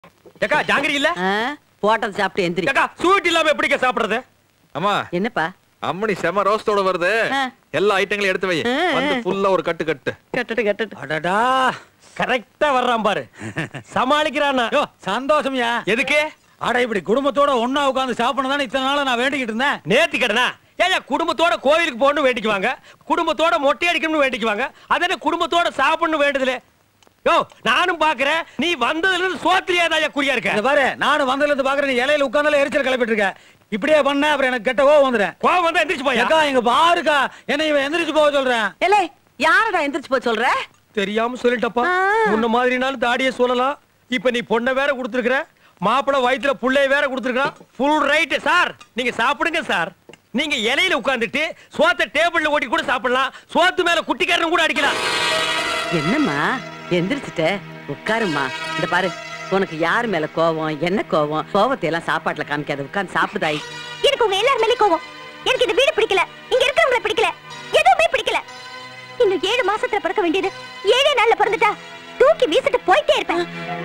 ஏக்கா ஜாங்கிரி இல்ல ஆ, போட்டது சாப்பிட்டு எந்திரி ஏக்கா ஸ்வீட் இல்லாம எப்படிக்கா சாப்பிடுறது அம்மா என்னப்பா அம்மணி செம ரோஸ்டோட வருது ஆ. எல்லா ஐட்டங்களையும் எடுத்து வை ஆ, ஆ. வந்து ஃபுல்லா ஒரு கட்டு கட்டு கட்டுட்டு கட்டுட்டு அடடா கரெக்டா வர்றான் பாரு சமாளிக்கிறானா யோ சந்தோஷம்யா எதுக்கு அட இப்படி குடும்பத்தோட ஒண்ணா உட்கார்ந்து சாப்பிடணும் தானே இத்தனை நாளா நான் வேண்டிக்கிட்டு இருந்தேன் நேர்த்தி கடனா ஏன் குடும்பத்தோட கோயிலுக்கு போகணும் வேண்டிக்குவாங்க குடும்பத்தோட மொட்டை அடிக்கணும்னு வேண்டிக்குவாங்க அதே குடும்பத்தோட சாப்பிடணும் வேண்டுதலே யோ நானும் பாக்குறேன் நீ வந்ததுல இருந்து சோத்திரியாதாயா குறியா இந்த இருக்க பாரு நானும் வந்ததுல இருந்து பாக்குறேன் நீ இலையில உட்கார்ந்தால எரிச்சல் கிளப்பிட்டு இருக்க இப்படியே பண்ண அப்புறம் எனக்கு கெட்ட கோவம் வந்துடுறேன் கோவம் வந்தா எந்திரிச்சு போயா ஏக்கா இங்க பாருக்கா என்ன இவன் எந்திரிச்சு போக சொல்றேன் ஏலே யாரடா எந்திரிச்சு போய் சொல்ற தெரியாம சொல்லிட்டப்பா ஆ. முன்ன மாதிரினாலும் தாடிய சொல்லலாம் இப்ப நீ பொண்ணை வேற கொடுத்துருக்குற மாப்பிள வயித்துல புள்ளைய வேற கொடுத்துருக்கான் ஃபுல் ரைட் சார் நீங்க சாப்பிடுங்க சார் நீங்க இலையில உட்கார்ந்துட்டு சோத்த டேபிள்ல ஓட்டி கூட சாப்பிடலாம் சோத்து மேல குட்டிக்காரன் கூட அடிக்கலாம் என்னம்மா எந்திரிச்சிட்ட உட்காருமா இந்த பாரு உனக்கு யார் மேல கோவம் என்ன கோவம் கோவத்தை எல்லாம் சாப்பாட்டுல காமிக்காத உட்கார்ந்து சாப்பிடுதாய் எனக்கு உங்க எல்லார் மேலே கோவம் எனக்கு இந்த வீடு பிடிக்கல இங்க இருக்கிறவங்கள பிடிக்கல எதுவுமே பிடிக்கல இன்னும் ஏழு மாசத்துல பிறக்க வேண்டியது ஏழே நாள்ல பிறந்துட்டா தூக்கி வீசிட்டு போயிட்டே இருப்பேன்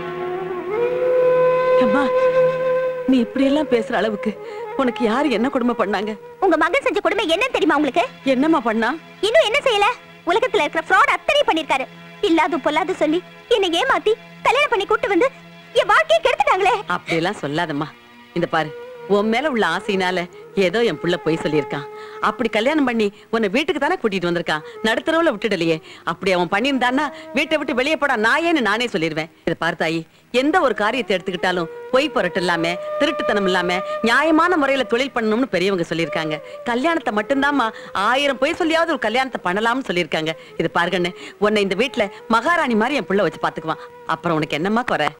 அம்மா நீ இப்படி எல்லாம் பேசுற அளவுக்கு உனக்கு யாரு என்ன கொடுமை பண்ணாங்க உங்க மகன் செஞ்ச கொடுமை என்ன தெரியுமா உங்களுக்கு என்னம்மா பண்ணா இன்னும் என்ன செய்யல உலகத்துல இருக்கிற ஃப்ராட் அத்தனை பண்ணிருக்காரு இல்லாது பொல்லாது சொல்லி என்னை ஏமாத்தி கல்யாணம் பண்ணி கூட்டு வந்து என் வாழ்க்கையை கெடுத்துட்டாங்களே அப்படி எல்லாம் சொல்லாதம்மா இந்த பாரு உன் மேல உள்ள ஆசையினால ஏதோ என் புள்ள பொய் சொல்லியிருக்கான் அப்படி கல்யாணம் பண்ணி உன்னை வீட்டுக்கு தானே கூட்டிட்டு வந்திருக்கான் நடுத்தரவுல விட்டுடலையே அப்படி அவன் பண்ணியிருந்தான்னா வீட்டை விட்டு வெளியே போடா நாயேன்னு நானே சொல்லிடுவேன் இதை பார்த்தாயி எந்த ஒரு காரியத்தை எடுத்துக்கிட்டாலும் பொய் பொருட்டு இல்லாம திருட்டுத்தனம் இல்லாம நியாயமான முறையில தொழில் பண்ணணும்னு பெரியவங்க சொல்லியிருக்காங்க கல்யாணத்தை மட்டும்தாம்மா ஆயிரம் பொய் சொல்லியாவது ஒரு கல்யாணத்தை பண்ணலாம்னு சொல்லியிருக்காங்க இது பாருங்கண்ணே உன்னை இந்த வீட்டுல மகாராணி மாதிரி என் புள்ள வச்சு பாத்துக்குவான் அப்புறம் உனக்கு என்னம்மா குறை